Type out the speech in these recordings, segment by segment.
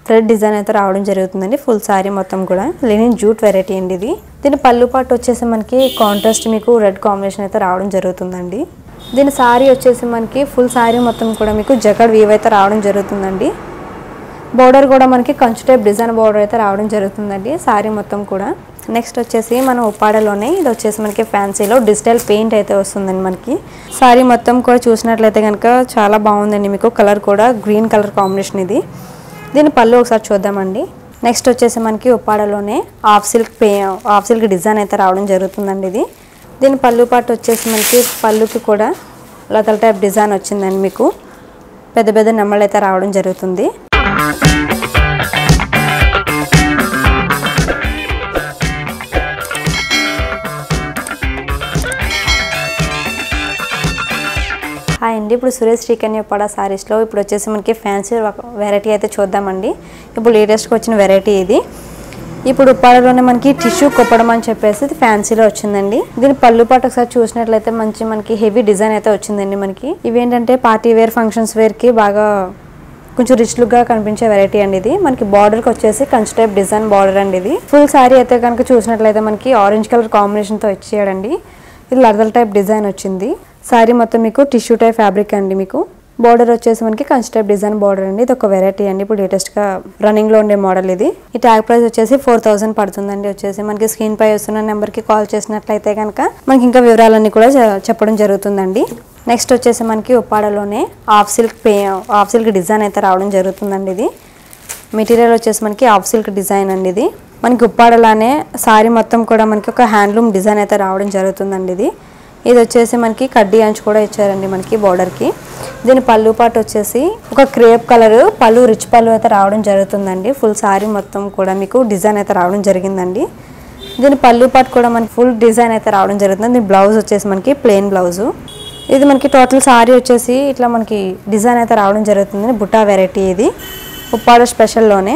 thread design అయితే రావడం జరుగుతుందండి ఫుల్ శారీ మొత్తం కూడా లెనిన్ జూట్ వెరైటీ అండి ఇది దీని పళ్ళు పాటు వచ్చేసి మనకి కాంట్రాస్ట్ మీకు రెడ్ కాంబినేషన్ అయితే రావడం జరుగుతుందండి దీని శారీ వచ్చేసి మనకి ఫుల్ శారీ మొత్తం కూడా మీకు జగడ్ వీవ్ అయితే రావడం జరుగుతుందండి బోర్డర్ కూడా మనకి కంచు టైప్ డిజైన్ బోర్డర్ అయితే రావడం జరుగుతుందండి శారీ మొత్తం కూడా నెక్స్ట్ వచ్చేసి మన ఉప్పాడలోనే ఇది వచ్చేసి మనకి ఫ్యాన్సీలో డిజిటల్ పెయింట్ అయితే వస్తుందండి మనకి శారీ మొత్తం కూడా చూసినట్లయితే కనుక చాలా బాగుందండి మీకు కలర్ కూడా గ్రీన్ కలర్ కాంబినేషన్ ఇది దీని పళ్ళు ఒకసారి చూద్దామండి నెక్స్ట్ వచ్చేసి మనకి ఉప్పాడలోనే హాఫ్ సిల్క్ పే హాఫ్ సిల్క్ డిజైన్ అయితే రావడం జరుగుతుందండి ఇది దీని పళ్ళు పాటు వచ్చేసి మనకి పళ్ళుకి కూడా లతల టైప్ డిజైన్ వచ్చిందండి మీకు పెద్ద పెద్ద నెమ్మలు అయితే రావడం జరుగుతుంది హాయ్ అండి ఇప్పుడు సురేష్ శ్రీకన్య పడ సారీస్లో ఇప్పుడు వచ్చేసి మనకి ఫ్యాన్సీ వెరైటీ అయితే చూద్దామండి ఇప్పుడు లేటెస్ట్గా వచ్చిన వెరైటీ ఇది ఇప్పుడు ఉప్పాడలోనే మనకి టిష్యూ కొప్పడం అని చెప్పేసి ఇది ఫ్యాన్సీలో వచ్చిందండి దీని పళ్ళు పాటు ఒకసారి చూసినట్లయితే మంచి మనకి హెవీ డిజైన్ అయితే వచ్చిందండి మనకి ఇవేంటంటే పార్టీ వేర్ ఫంక్షన్స్ వేర్కి బాగా కొంచెం రిచ్ లుక్ గా కనిపించే వెరైటీ అండి ఇది మనకి బార్డర్ కి వచ్చేసి కంచు టైప్ డిజైన్ బార్డర్ అండి ఇది ఫుల్ శారీ అయితే కనుక చూసినట్లయితే మనకి ఆరెంజ్ కలర్ కాంబినేషన్ తో ఇచ్చేయడండి ఇది లర్దల్ టైప్ డిజైన్ వచ్చింది శారీ మొత్తం మీకు టిష్యూ టైప్ ఫ్యాబ్రిక్ అండి మీకు బార్డర్ వచ్చేసి మనకి కంచు టైప్ డిజైన్ బార్డర్ అండి ఇది ఒక వెరైటీ అండి ఇప్పుడు లేటెస్ట్ గా రన్నింగ్ లో ఉండే మోడల్ ఇది ఈ ట్యాగ్ ప్రైస్ వచ్చేసి ఫోర్ థౌసండ్ పడుతుందండి వచ్చేసి మనకి స్క్రీన్ పై వస్తున్న నెంబర్ కి కాల్ చేసినట్లయితే కనుక మనకి ఇంకా వివరాలన్నీ కూడా చె- చెప్పడం జరుగుతుందండి నెక్స్ట్ వచ్చేసి మనకి ఉప్పాడలోనే హాఫ్ సిల్క్ పే హాఫ్ సిల్క్ డిజైన్ అయితే రావడం జరుగుతుందండి ఇది మెటీరియల్ వచ్చేసి మనకి హాఫ్ సిల్క్ డిజైన్ అండి ఇది మనకి ఉప్పాడలానే సారీ మొత్తం కూడా మనకి ఒక హ్యాండ్లూమ్ డిజైన్ అయితే రావడం జరుగుతుందండి ఇది ఇది వచ్చేసి మనకి కడ్డీ అంచు కూడా ఇచ్చారండి మనకి బార్డర్కి దీని పళ్ళు పాటు వచ్చేసి ఒక క్రేప్ కలర్ పళ్ళు రిచ్ పళ్ళు అయితే రావడం జరుగుతుందండి ఫుల్ సారీ మొత్తం కూడా మీకు డిజైన్ అయితే రావడం జరిగిందండి దీని పళ్ళు పాటు కూడా మనకి ఫుల్ డిజైన్ అయితే రావడం జరుగుతుంది దీని బ్లౌజ్ వచ్చేసి మనకి ప్లెయిన్ బ్లౌజు ఇది మనకి టోటల్ సారీ వచ్చేసి ఇట్లా మనకి డిజైన్ అయితే రావడం జరుగుతుంది బుట్టా వెరైటీ ఇది ఉప్పాడ స్పెషల్లోనే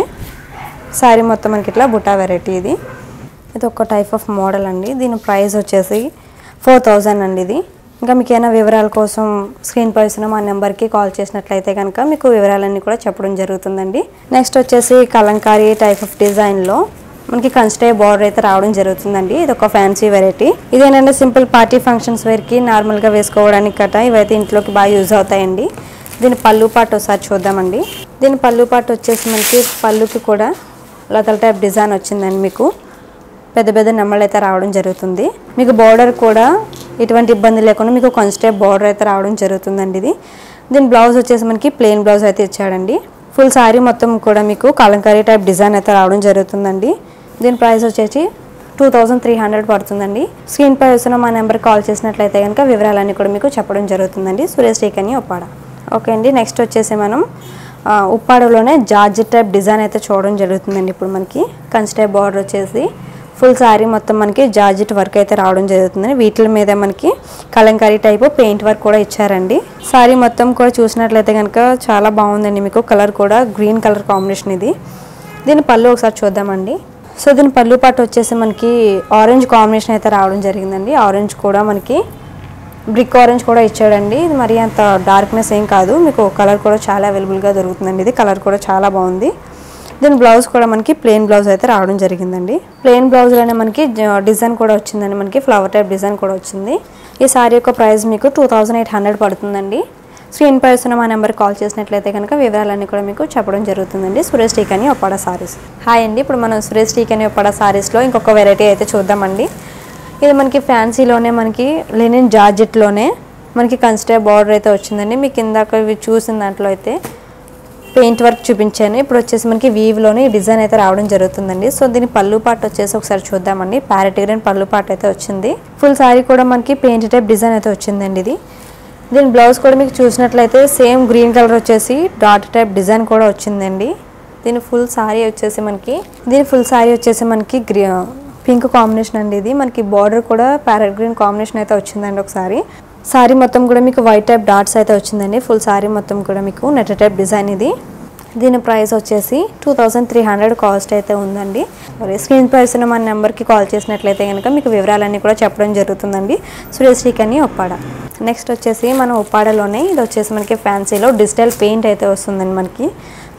సారీ మొత్తం మనకి ఇట్లా బుట్టా వెరైటీ ఇది ఇది ఒక టైప్ ఆఫ్ మోడల్ అండి దీని ప్రైస్ వచ్చేసి ఫోర్ థౌజండ్ అండి ఇది ఇంకా మీకు ఏమైనా వివరాల కోసం స్క్రీన్ పై ఇస్తున్న మా నెంబర్కి కాల్ చేసినట్లయితే కనుక మీకు వివరాలన్నీ కూడా చెప్పడం జరుగుతుందండి నెక్స్ట్ వచ్చేసి కలంకారీ టైప్ ఆఫ్ డిజైన్లో మనకి కన్స్టే బార్డర్ అయితే రావడం జరుగుతుందండి ఇది ఒక ఫ్యాన్సీ వెరైటీ ఇదేంటంటే సింపుల్ పార్టీ ఫంక్షన్స్ వేర్కి నార్మల్గా వేసుకోవడానికి కట ఇవైతే ఇంట్లోకి బాగా యూజ్ అవుతాయండి దీని పళ్ళు పాటు ఒకసారి చూద్దామండి దీని పళ్ళు పాటు వచ్చేసి మనకి పళ్ళుకి కూడా లతల టైప్ డిజైన్ వచ్చిందండి మీకు పెద్ద పెద్ద నెమ్మలు అయితే రావడం జరుగుతుంది మీకు బార్డర్ కూడా ఎటువంటి ఇబ్బంది లేకుండా మీకు కాన్స్టేప్ బార్డర్ అయితే రావడం జరుగుతుందండి ఇది దీని బ్లౌజ్ వచ్చేసి మనకి ప్లెయిన్ బ్లౌజ్ అయితే ఇచ్చాడండి ఫుల్ శారీ మొత్తం కూడా మీకు కలంకారీ టైప్ డిజైన్ అయితే రావడం జరుగుతుందండి దీని ప్రైస్ వచ్చేసి టూ థౌజండ్ త్రీ హండ్రెడ్ పడుతుందండి స్క్రీన్ పై వస్తున్న మా నెంబర్ కాల్ చేసినట్లయితే కనుక వివరాలన్నీ కూడా మీకు చెప్పడం జరుగుతుందండి సురేష్ శ్రీకని ఉప్పాడ ఓకే అండి నెక్స్ట్ వచ్చేసి మనం ఆ, ఉప్పాడలోనే జార్జ్ టైప్ డిజైన్ అయితే చూడడం జరుగుతుందండి ఇప్పుడు మనకి కంచి టైప్ బార్డర్ వచ్చేసి ఫుల్ శారీ మొత్తం మనకి జార్జిట్ వర్క్ అయితే రావడం జరుగుతుంది వీటి మీద మనకి కలంకారీ టైప్ పెయింట్ వర్క్ కూడా ఇచ్చారండి శారీ మొత్తం కూడా చూసినట్లయితే కనుక చాలా బాగుందండి మీకు కలర్ కూడా గ్రీన్ కలర్ కాంబినేషన్ ఇది దీని పళ్ళు ఒకసారి చూద్దామండి సో దీని పళ్ళు పాటు వచ్చేసి మనకి ఆరెంజ్ కాంబినేషన్ అయితే రావడం జరిగిందండి ఆరెంజ్ కూడా మనకి బ్రిక్ ఆరెంజ్ కూడా ఇచ్చాడండి ఇది మరి అంత డార్క్నెస్ ఏం కాదు మీకు కలర్ కూడా చాలా అవైలబుల్గా దొరుకుతుందండి ఇది కలర్ కూడా చాలా బాగుంది దీని బ్లౌజ్ కూడా మనకి ప్లెయిన్ బ్లౌజ్ అయితే రావడం జరిగిందండి ప్లెయిన్ బ్లౌజ్లోనే మనకి జ- డిజైన్ కూడా వచ్చిందండి మనకి ఫ్లవర్ టైప్ డిజైన్ కూడా వచ్చింది ఈ సారీ యొక్క ప్రైస్ మీకు టూ థౌజండ్ ఎయిట్ హండ్రెడ్ పడుతుందండి స్క్రీన్ పై వస్తున్న మా నెంబర్కి కాల్ చేసినట్లయితే కనుక వివరాలన్నీ కూడా మీకు చెప్పడం జరుగుతుందండి సురేష్ టీకని ఒప్పాడ సారీస్ హాయ్ అండి ఇప్పుడు మనం సురేష్ టీకని ఒప్పాడ సారీస్లో ఇంకొక వెరైటీ అయితే చూద్దామండి ఇది మనకి ఫ్యాన్సీలోనే మనకి లెనిన్ జార్జెట్లోనే మనకి కన్స్టే బార్డర్ అయితే వచ్చిందండి మీకు ఇందాక ఇవి చూసిన దాంట్లో అయితే పెయింట్ వర్క్ చూపించాను ఇప్పుడు వచ్చేసి మనకి వీవ్లోనే ఈ డిజైన్ అయితే రావడం జరుగుతుందండి సో దీని పళ్ళు పాటు వచ్చేసి ఒకసారి చూద్దామండి ప్యారెట్ గ్రీన్ పళ్ళు పాటు అయితే వచ్చింది ఫుల్ శారీ కూడా మనకి పెయింట్ టైప్ డిజైన్ అయితే వచ్చిందండి ఇది దీని బ్లౌజ్ కూడా మీకు చూసినట్లయితే సేమ్ గ్రీన్ కలర్ వచ్చేసి డాట్ టైప్ డిజైన్ కూడా వచ్చిందండి దీని ఫుల్ శారీ వచ్చేసి మనకి దీని ఫుల్ శారీ వచ్చేసి మనకి గ్రీ పింక్ కాంబినేషన్ అండి ఇది మనకి బార్డర్ కూడా ప్యారెట్ గ్రీన్ కాంబినేషన్ అయితే వచ్చిందండి ఒకసారి శారీ మొత్తం కూడా మీకు వైట్ టైప్ డాట్స్ అయితే వచ్చిందండి ఫుల్ శారీ మొత్తం కూడా మీకు నెట్ టైప్ డిజైన్ ఇది దీని ప్రైస్ వచ్చేసి two thousand three hundred cost అయితే ఉందండి మరి స్క్రీన్ ప్రైస్ ఉన్న మన నెంబర్కి కాల్ చేసినట్లయితే కనుక మీకు వివరాలన్నీ కూడా చెప్పడం జరుగుతుందండి సురేశ్రీకని ఉప్పాడ నెక్స్ట్ వచ్చేసి మన ఉప్పాడలోనే ఇది వచ్చేసి మనకి ఫ్యాన్సీలో డిజిటల్ పెయింట్ అయితే వస్తుందండి మనకి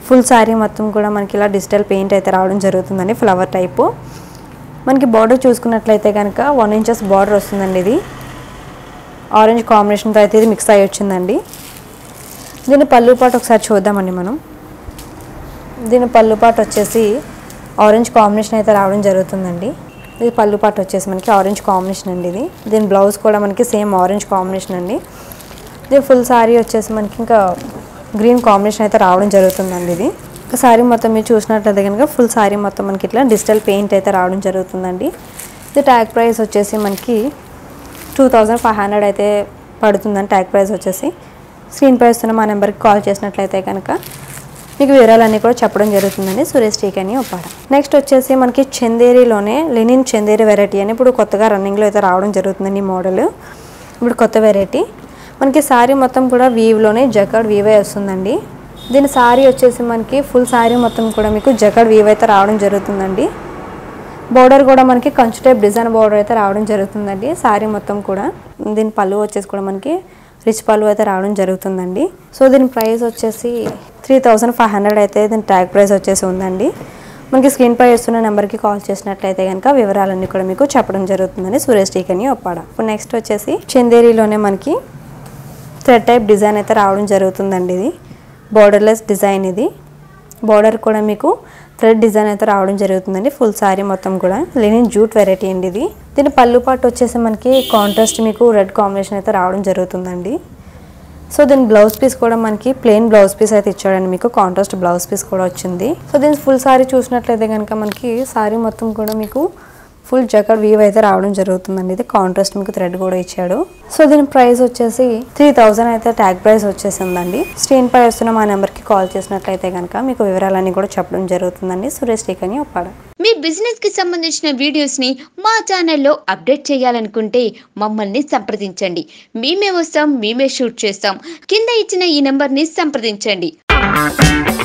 ఫుల్ శారీ మొత్తం కూడా మనకి ఇలా డిజిటల్ పెయింట్ అయితే రావడం జరుగుతుందండి ఫ్లవర్ టైపు మనకి బార్డర్ చూసుకున్నట్లయితే కనుక వన్ ఇంచెస్ బార్డర్ వస్తుందండి ఇది ఆరెంజ్ కాంబినేషన్తో అయితే ఇది మిక్స్ అయ్యి వచ్చిందండి దీని పళ్ళు పాటు ఒకసారి చూద్దామండి మనం దీని పళ్ళు పాటు వచ్చేసి ఆరెంజ్ కాంబినేషన్ అయితే రావడం జరుగుతుందండి ఇది పళ్ళు పాటు వచ్చేసి మనకి ఆరెంజ్ కాంబినేషన్ అండి ఇది దీని బ్లౌజ్ కూడా మనకి సేమ్ ఆరెంజ్ కాంబినేషన్ అండి ఇది ఫుల్ శారీ వచ్చేసి మనకి ఇంకా గ్రీన్ కాంబినేషన్ అయితే రావడం జరుగుతుందండి ఇది ఒక శారీ మొత్తం మీరు చూసినట్లయితే కనుక ఫుల్ శారీ మొత్తం మనకి ఇట్లా డిజిటల్ పెయింట్ అయితే రావడం జరుగుతుందండి ఇది ట్యాగ్ ప్రైస్ వచ్చేసి మనకి టూ థౌజండ్ ఫైవ్ హండ్రెడ్ అయితే పడుతుందండి ట్యాగ్ ప్రైస్ వచ్చేసి స్క్రీన్ పై వస్తున్న మా నెంబర్కి కాల్ చేసినట్లయితే కనుక మీకు వివరాలన్నీ కూడా చెప్పడం జరుగుతుందండి సురేష్ టీక్ అని ఒప్పాడ నెక్స్ట్ వచ్చేసి మనకి చందేరిలోనే లెనిన్ చందేరి వెరైటీ అని ఇప్పుడు కొత్తగా రన్నింగ్లో అయితే రావడం జరుగుతుందండి ఈ మోడల్ ఇప్పుడు కొత్త వెరైటీ మనకి శారీ మొత్తం కూడా వీవ్లోనే జకాడ్ వీవే వస్తుందండి దీని శారీ వచ్చేసి మనకి ఫుల్ శారీ మొత్తం కూడా మీకు జకాడ్ వీవ్ అయితే రావడం జరుగుతుందండి బోర్డర్ కూడా మనకి కంచు టైప్ డిజైన్ బోర్డర్ అయితే రావడం జరుగుతుందండి శారీ మొత్తం కూడా దీని పళ్ళు వచ్చేసి కూడా మనకి రిచ్ పళ్ళు అయితే రావడం జరుగుతుందండి సో దీని ప్రైస్ వచ్చేసి త్రీ థౌజండ్ ఫైవ్ హండ్రెడ్ అయితే దీని ట్యాగ్ ప్రైస్ వచ్చేసి ఉందండి మనకి స్క్రీన్ పై వస్తున్న నెంబర్కి కాల్ చేసినట్లయితే కనుక వివరాలన్నీ కూడా మీకు చెప్పడం జరుగుతుందండి సురేష్ టీకని ఒప్పాడ ఇప్పుడు నెక్స్ట్ వచ్చేసి చందేరిలోనే మనకి థ్రెడ్ టైప్ డిజైన్ అయితే రావడం జరుగుతుందండి ఇది బోర్డర్లెస్ డిజైన్ ఇది బోర్డర్ కూడా మీకు థ్రెడ్ డిజైన్ అయితే రావడం జరుగుతుందండి ఫుల్ శారీ మొత్తం కూడా లెనిన్ జూట్ వెరైటీ అండి ఇది దీని పళ్ళు పాటు వచ్చేసి మనకి కాంట్రాస్ట్ మీకు రెడ్ కాంబినేషన్ అయితే రావడం జరుగుతుందండి సో దీని బ్లౌజ్ పీస్ కూడా మనకి ప్లెయిన్ బ్లౌజ్ పీస్ అయితే ఇచ్చాడండి మీకు కాంట్రాస్ట్ బ్లౌజ్ పీస్ కూడా వచ్చింది సో దీని ఫుల్ శారీ చూసినట్లయితే కనుక మనకి శారీ మొత్తం కూడా మీకు ఫుల్ జకడ్ వీవ్ అయితే రావడం జరుగుతుందండి ఇది కాంట్రాస్ట్ మీకు థ్రెడ్ కూడా ఇచ్చాడు సో దీని ప్రైస్ వచ్చేసి త్రీ థౌజండ్ అయితే ట్యాగ్ ప్రైస్ వచ్చేసిందండి స్క్రీన్ పై వస్తున్న మా నెంబర్కి కాల్ చేసినట్లయితే కనుక మీకు వివరాలన్నీ కూడా చెప్పడం జరుగుతుందండి సురేష్ టీకని ఒప్పాడ మీ బిజినెస్ కి సంబంధించిన వీడియోస్ ని మా ఛానల్లో అప్డేట్ చేయాలనుకుంటే మమ్మల్ని సంప్రదించండి మేమే వస్తాం మేమే షూట్ చేస్తాం కింద ఇచ్చిన ఈ నెంబర్ ని సంప్రదించండి